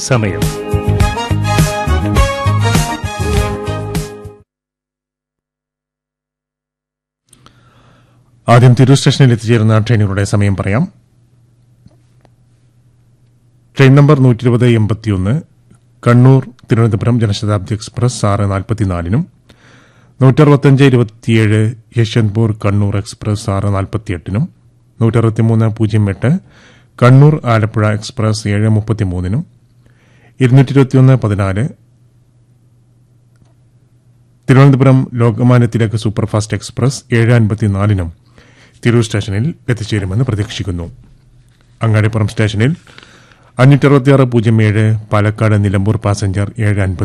സമയം ആദ്യം തിരൂർ സ്റ്റേഷനിൽ എത്തിച്ചേരുന്ന ട്രെയിനുകളുടെ സമയം പറയാം ട്രെയിൻ നമ്പർ നൂറ്റി ഇരുപത് എൺപത്തിയൊന്ന് കണ്ണൂർ തിരുവനന്തപുരം ജനശതാബ്ദി എക്സ്പ്രസ് ആറ് നാൽപ്പത്തിനാലിനും നൂറ്ററുപത്തഞ്ച് ഇരുപത്തിയേഴ് യശ്വന്ത്പൂർ കണ്ണൂർ എക്സ്പ്രസ് ആറ് നാൽപ്പത്തിയെട്ടിനും നൂറ്ററുപത്തിമൂന്ന് പൂജ്യം എട്ട് കണ്ണൂർ ആലപ്പുഴ എക്സ്പ്രസ് ഏഴ് മുപ്പത്തിമൂന്നിനും ഇരുന്നൂറ്റി ഇരുപത്തിയൊന്ന് പതിനാല് തിരുവനന്തപുരം ലോകമാന്യ തിലക് സൂപ്പർഫാസ്റ്റ് എക്സ്പ്രസ് ഏഴ് അൻപത്തിനാലിനും തിരൂർ സ്റ്റേഷനിൽ എത്തിച്ചേരുമെന്ന് പ്രതീക്ഷിക്കുന്നു അങ്ങാടിപ്പുറം സ്റ്റേഷനിൽ അഞ്ഞൂറ്റി അറുപത്തിയാറ് പൂജ്യം ഏഴ് പാലക്കാട് നിലമ്പൂർ പാസഞ്ചർ ഏഴ് അൻപത്തി